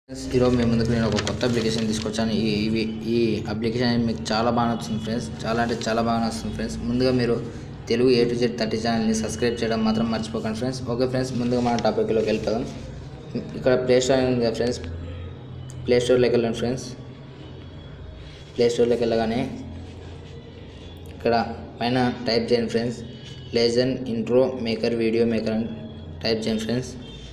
friends ఈరోజు మీ ముందుకు నేను ఒక కొత్త అప్లికేషన్ తీసుకొచ్చాను ఈ ఇవి ఈ అప్లికేషన్ మీకు చాలా బాగా నచ్చుతుంది ఫ్రెండ్స్ చాలా అంటే చాలా బాగా నచ్చుతుంది ఫ్రెండ్స్ ముందుగా మీరు Telugu A to Z thirty ఛానల్ని సబ్స్క్రైబ్ చేయడం మాత్రం మర్చిపోకండి ఫ్రెండ్స్ ఓకే ఫ్రెండ్స్ ముందుగా మన టాపిక్లోకి వెళ్తాం ఇక్కడ ప్లే స్టోర్ ఉంది కదా ఫ్రెండ్స్ ప్లే స్టోర్లోకి వెళ్ళండి ఫ్రెండ్స్ ప్లే స్టోర్లోకి వెళ్ళగానే ఇక్కడ పైన టైప్ చేయండి friends legend intro maker video maker అని టైప్ చేయండి friends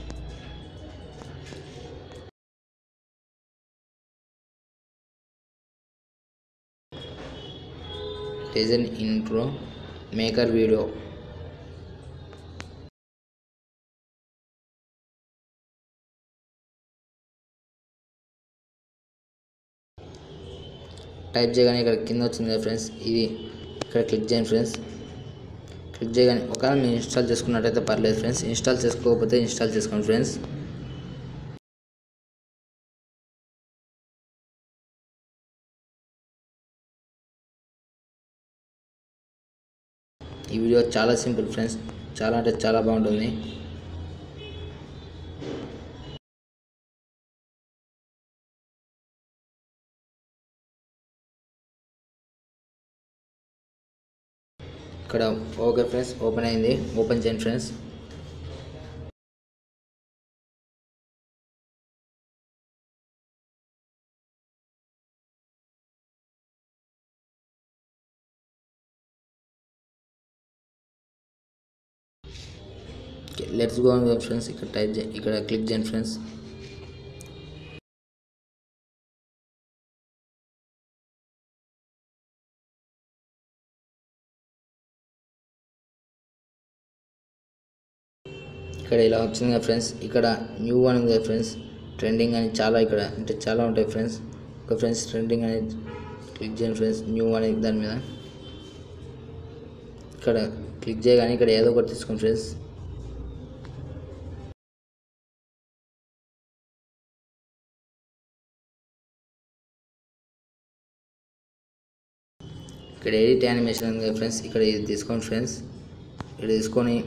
legend intro maker video type చేయగానే ఇక్కడ కింద వచ్చింది కదా ఫ్రెండ్స్ ఇది ఇక్కడ క్లిక్ చేయండి ఫ్రెండ్స్ క్లిక్ చేయగానే ఒకవేళ మీరు ఇన్స్టాల్ చేసుకున్నట్టయితే పర్లేదు ఫ్రెండ్స్ ఇన్స్టాల్ చేసుకోకపోతే ఇన్స్టాల్ చేసుకోండి ఫ్రెండ్స్ ఈ వీడియో చాలా సింపుల్ ఫ్రెండ్స్ చాలా అంటే చాలా బాగుంటుంది ఇక్కడ ఓకే ఫ్రెండ్స్ ఓపెన్ అయింది ఓపెన్ చేయండి ఫ్రెండ్స్ లెట్స్ గో అని ఫ్రెండ్స్ ఇక్కడ టైప్ చే ఇక్కడ క్లిక్ చేయండి ఫ్రెండ్స్ ఇక్కడ ఇలా వచ్చింది కదా ఫ్రెండ్స్ ఇక్కడ న్యూ అని ఉంది కదా ఫ్రెండ్స్ ట్రెండింగ్ అని చాలా ఇక్కడ అంటే చాలా ఉంటాయి ఫ్రెండ్స్ ఒక ఫ్రెండ్స్ ట్రెండింగ్ అనేది క్లిక్ చేయండి ఫ్రెండ్స్ న్యూ అనే దాని మీద ఇక్కడ క్లిక్ చేయగానే ఇక్కడ ఏదో ఒకటి తీసుకోండి ఫ్రెండ్స్ ఇక్కడ ఎడిట్ యానిమేషన్ ఉంది కదా ఫ్రెండ్స్ ఇక్కడ ఇది తీసుకోండి ఫ్రెండ్స్ ఇక్కడ తీసుకొని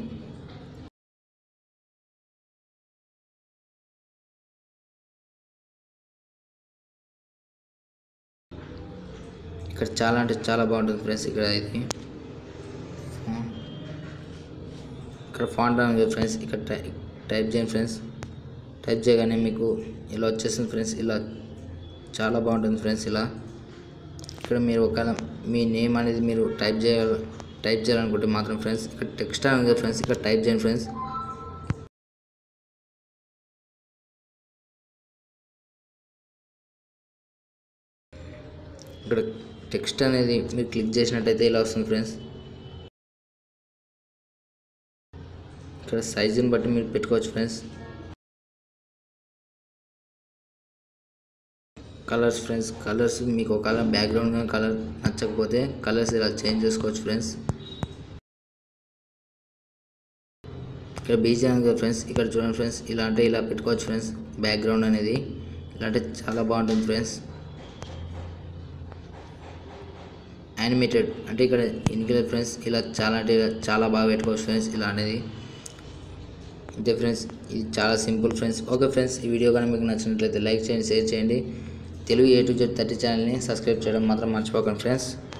ఇక్కడ చాలా అంటే చాలా బాగుంటుంది ఫ్రెండ్స్ ఇక్కడ ఇది ఇక్కడ ఫాంట్ ఉంది కదా ఫ్రెండ్స్ ఇక్కడ టై టైప్ చేయండి ఫ్రెండ్స్ టైప్ చేయగానే మీకు ఇలా వచ్చేస్తుంది ఫ్రెండ్స్ ఇలా చాలా బాగుంటుంది ఫ్రెండ్స్ ఇలా ఇక్కడ మీరు ఒకవేళ మీ నేమ్ అనేది మీరు టైప్ చేయాలి టైప్ చేయాలనుకుంటే మాత్రం ఫ్రెండ్స్ ఇక్కడ టెక్స్ట్ అని ఉంది కదా ఫ్రెండ్స్ ఇక్కడ టైప్ చేయండి ఫ్రెండ్స్ ఇక్కడ టెక్స్ట్ అనేది మీరు క్లిక్ చేసినట్టయితే ఇలా వస్తుంది ఫ్రెండ్స్ ఇక్కడ సైజుని బట్టి మీరు పెట్టుకోవచ్చు ఫ్రెండ్స్ కలర్స్ ఫ్రెండ్స్ కలర్స్ మీకు ఒకవేళ బ్యాక్గ్రౌండ్ కలర్ నచ్చకపోతే కలర్స్ ఇలా చేంజ్ చేసుకోవచ్చు ఫ్రెండ్స్ ఇక్కడ బీజీ కదా ఫ్రెండ్స్ ఇక్కడ చూడండి ఫ్రెండ్స్ ఇలా అంటే ఇలా పెట్టుకోవచ్చు ఫ్రెండ్స్ బ్యాక్గ్రౌండ్ అనేది ఇలా అంటే చాలా బాగుంటుంది ఫ్రెండ్స్ యానిమేటెడ్ అంటే ఇక్కడ ఇన్కిలర్ ఫ్రెండ్స్ ఇలా చాలా అంటే ఇలా చాలా బాగా పెట్టుకోవచ్చు ఫ్రెండ్స్ ఇలా అనేది అంతే ఫ్రెండ్స్ ఇది చాలా సింపుల్ ఫ్రెండ్స్ ఓకే ఫ్రెండ్స్ ఈ వీడియో కానీ మీకు నచ్చినట్లయితే లైక్ చేయండి షేర్ చేయండి Telugu A to Z thirty ఛానల్ని సబ్స్క్రైబ్ చేయడం మాత్రం మర్చిపోకండి ఫ్రెండ్స్